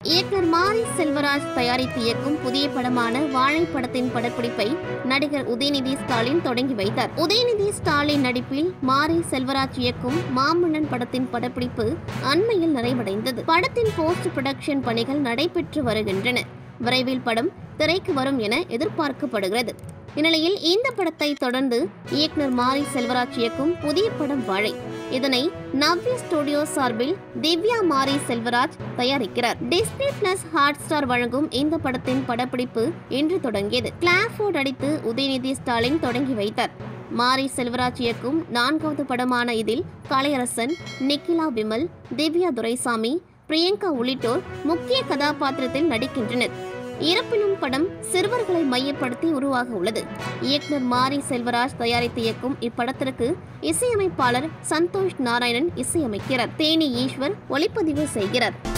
இயக்குனர் மாரி செல்வராஜ் தயாரித்து இயக்கும் புதிய படமான வாழை படத்தின் படப்பிடிப்பை நடிகர் உதயநிதி ஸ்டாலின் தொடங்கி வைத்தார் உதயநிதி ஸ்டாலின் நடிப்பில் மாரி செல்வராஜ் இயக்கும் மாமன்னன் படத்தின் படப்பிடிப்பு அண்மையில் நிறைவடைந்தது படத்தின் போஸ்ட் புரொடக்ஷன் பணிகள் நடைபெற்று வருகின்றன விரைவில் படம் திரைக்கு வரும் என எதிர்பார்க்கப்படுகிறது இந்நிலையில் இந்த படத்தை தொடர்ந்து இயக்குனர் மாரி செல்வராஜ் இயக்கும் புதிய படம் வாழை இதனை நவ்யா ஸ்டுடியோ சார்பில் திவ்யா மாரி செல்வராஜ் தயாரிக்கிறார் டிஸ்னி பிளஸ் ஹாட் ஸ்டார் வழங்கும் இந்த படத்தின் படப்பிடிப்பு இன்று தொடங்கியது கிளாஃபோர்ட் அடித்து உதயநிதி ஸ்டாலின் தொடங்கி வைத்தார் மாரி செல்வராஜ் இயக்கும் நான்காவது படமான இதில் கலையரசன் நிக்கிலா விமல் திவ்யா துரைசாமி பிரியங்கா உள்ளிட்டோர் முக்கிய கதாபாத்திரத்தில் நடிக்கின்றனர் இருப்பினும் படம் சிறுவர்களை மையப்படுத்தி உருவாக உள்ளது இயக்குனர் மாரி செல்வராஜ் தயாரித்து இயக்கும் இப்படத்திற்கு இசையமைப்பாளர் சந்தோஷ் நாராயணன் இசையமைக்கிறார் தேனி ஈஸ்வர் ஒளிப்பதிவு செய்கிறார்